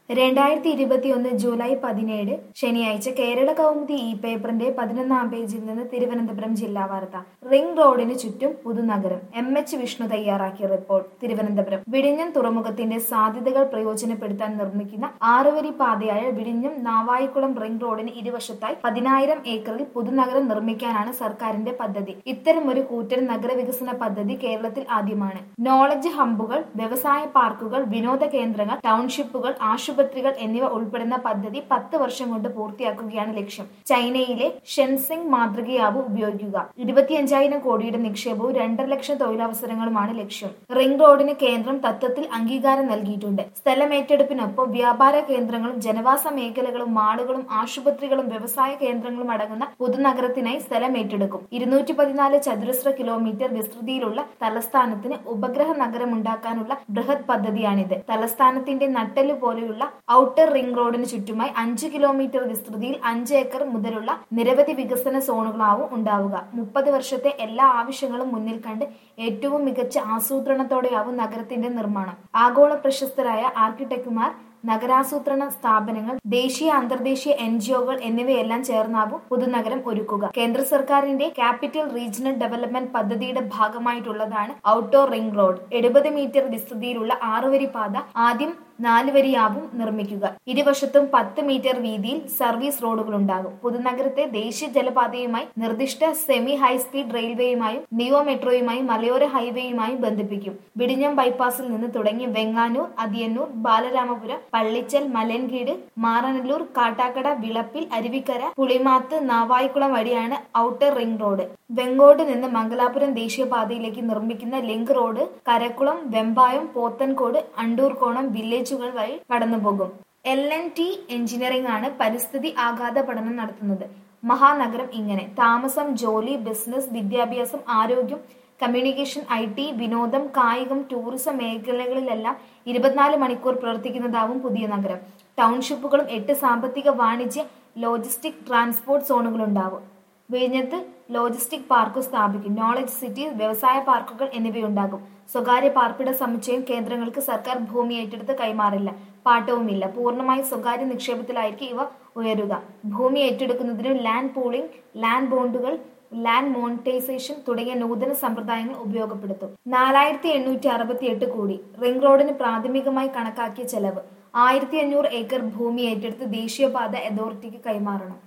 രണ്ടായിരത്തി ഇരുപത്തിയൊന്ന് ജൂലൈ പതിനേഴ് ശനിയാഴ്ച കേരള കൗമുദി ഇ പേപ്പറിന്റെ പതിനൊന്നാം പേജിൽ നിന്ന് തിരുവനന്തപുരം ജില്ലാ വാർത്ത റിംഗ് റോഡിന് ചുറ്റും പുതുനഗരം എം എച്ച് വിഷ്ണു തയ്യാറാക്കിയ റിപ്പോർട്ട് തിരുവനന്തപുരം വിഴിഞ്ഞം തുറമുഖത്തിന്റെ സാധ്യതകൾ പ്രയോജനപ്പെടുത്താൻ നിർമ്മിക്കുന്ന ആറുവരി പാതയായ വിഴിഞ്ഞം നാവായിക്കുളം റിംഗ് റോഡിന് ഇരുവശത്തായി പതിനായിരം ഏക്കറിൽ പുതുനഗരം നിർമ്മിക്കാനാണ് സർക്കാരിന്റെ പദ്ധതി ഇത്തരം ഒരു കൂറ്റൻ നഗരവികസന പദ്ധതി കേരളത്തിൽ ആദ്യമാണ് നോളജ് ഹമ്പുകൾ വ്യവസായ പാർക്കുകൾ വിനോദ കേന്ദ്രങ്ങൾ ടൗൺഷിപ്പുകൾ ആശുപത്രികൾ എന്നിവ ഉൾപ്പെടുന്ന പദ്ധതി പത്ത് വർഷം കൊണ്ട് പൂർത്തിയാക്കുകയാണ് ലക്ഷ്യം ചൈനയിലെ ഷെൻസിംഗ് മാതൃകയാവും ഉപയോഗിക്കുക ഇരുപത്തിയഞ്ചായിരം കോടിയുടെ നിക്ഷേപവും രണ്ടര ലക്ഷം തൊഴിലവസരങ്ങളുമാണ് ലക്ഷ്യം റിംഗ് റോഡിന് കേന്ദ്രം തത്വത്തിൽ അംഗീകാരം നൽകിയിട്ടുണ്ട് സ്ഥലമേറ്റെടുപ്പിനൊപ്പം വ്യാപാര കേന്ദ്രങ്ങളും ജനവാസ മേഖലകളും മാളുകളും ആശുപത്രികളും വ്യവസായ കേന്ദ്രങ്ങളും അടങ്ങുന്ന പുതുനഗരത്തിനായി സ്ഥലം ഏറ്റെടുക്കും ഇരുന്നൂറ്റി പതിനാല് ചതുരശ്ര കിലോമീറ്റർ വിസ്തൃതിയിലുള്ള തലസ്ഥാനത്തിന് ഉപഗ്രഹ നഗരം ഉണ്ടാക്കാനുള്ള ബൃഹത് പദ്ധതിയാണിത് തലസ്ഥാനത്തിന്റെ നട്ടെല്ല് പോലെയുള്ള ഔട്ടർ റിംഗ് റോഡിന് ചുറ്റുമായി അഞ്ച് കിലോമീറ്റർ വിസ്തൃതിയിൽ അഞ്ച് ഏക്കർ മുതലുള്ള നിരവധി വികസന സോണുകളാവും ഉണ്ടാവുക മുപ്പത് വർഷത്തെ എല്ലാ ആവശ്യങ്ങളും മുന്നിൽ കണ്ട് ഏറ്റവും മികച്ച ആസൂത്രണത്തോടെയാവും നഗരത്തിന്റെ നിർമ്മാണം ആഗോള പ്രശസ്തരായ ആർക്കിടെക്ടുമാർ നഗരാസൂത്രണ സ്ഥാപനങ്ങൾ ദേശീയ അന്തർദേശീയ എൻ ജിഒകൾ എന്നിവയെല്ലാം ചേർന്നാവും പുതുനഗരം ഒരുക്കുക കേന്ദ്ര സർക്കാരിന്റെ ക്യാപിറ്റൽ റീജിയണൽ ഡെവലപ്മെന്റ് പദ്ധതിയുടെ ഭാഗമായിട്ടുള്ളതാണ് ഔട്ട്ഡോർ റിംഗ് റോഡ് എഴുപത് മീറ്റർ വിസ്തൃതിയിലുള്ള ആറുവരി പാത ആദ്യം നാല് വരിയാവും നിർമ്മിക്കുക ഇരുവശത്തും പത്ത് മീറ്റർ വീതിയിൽ സർവീസ് റോഡുകൾ ഉണ്ടാകും പുതുനഗരത്തെ ദേശീയ ജലപാതയുമായി നിർദ്ദിഷ്ട സെമി ഹൈസ്പീഡ് റെയിൽവേയുമായും നിയോ മെട്രോയുമായും മലയോര ഹൈവേയുമായും ബന്ധിപ്പിക്കും വിടിഞ്ഞം ബൈപ്പാസിൽ നിന്ന് തുടങ്ങി വെങ്ങാനൂർ അതിയന്നൂർ ബാലരാമപുരം പള്ളിച്ചൽ മലൻകീട് മാറനല്ലൂർ കാട്ടാക്കട വിളപ്പിൽ അരുവിക്കര പുളിമാത്ത് നാവായിക്കുളം വഴിയാണ് ഔട്ടർ റിംഗ് റോഡ് വെങ്കോട് നിന്ന് മംഗലാപുരം ദേശീയപാതയിലേക്ക് നിർമ്മിക്കുന്ന ലിങ്ക് റോഡ് കരക്കുളം വെമ്പായം പോത്തൻകോട് അണ്ടൂർകോണം വില്ലേജുകൾ വഴി കടന്നുപോകും എൽ എൻ ടി എഞ്ചിനീയറിംഗ് ആണ് പരിസ്ഥിതി ആഘാത പഠനം നടത്തുന്നത് മഹാനഗരം ഇങ്ങനെ താമസം ജോലി ബിസിനസ് വിദ്യാഭ്യാസം ആരോഗ്യം കമ്മ്യൂണിക്കേഷൻ ഐ ടി വിനോദം കായികം ടൂറിസം മേഖലകളിലെല്ലാം ഇരുപത്തിനാല് മണിക്കൂർ പ്രവർത്തിക്കുന്നതാവും പുതിയ നഗരം ടൗൺഷിപ്പുകളും എട്ട് സാമ്പത്തിക വാണിജ്യ ലോജിസ്റ്റിക് ട്രാൻസ്പോർട്ട് സോണുകളുണ്ടാവും വിഴിഞ്ഞത്ത് ലോജിസ്റ്റിക് പാർക്ക് സ്ഥാപിക്കും നോളജ് സിറ്റി വ്യവസായ പാർക്കുകൾ എന്നിവയുണ്ടാകും സ്വകാര്യ പാർപ്പിട സമുച്ചയം കേന്ദ്രങ്ങൾക്ക് സർക്കാർ ഭൂമി ഏറ്റെടുത്ത് കൈമാറില്ല പാട്ടവുമില്ല പൂർണ്ണമായി സ്വകാര്യ നിക്ഷേപത്തിലായിരിക്കും ഇവ ഉയരുക ഭൂമി ഏറ്റെടുക്കുന്നതിന് ലാൻഡ് പൂളിംഗ് ലാൻഡ് ബോണ്ടുകൾ ലാൻഡ് മോണിറ്റൈസേഷൻ തുടങ്ങിയ നൂതന സമ്പ്രദായങ്ങൾ ഉപയോഗപ്പെടുത്തും നാലായിരത്തി എണ്ണൂറ്റി അറുപത്തി എട്ട് കോടി റിംഗ് റോഡിന് പ്രാഥമികമായി കണക്കാക്കിയ ചെലവ് ആയിരത്തി അഞ്ഞൂറ് ഏക്കർ ഭൂമി ഏറ്റെടുത്ത് ദേശീയപാത അതോറിറ്റിക്ക് കൈമാറണം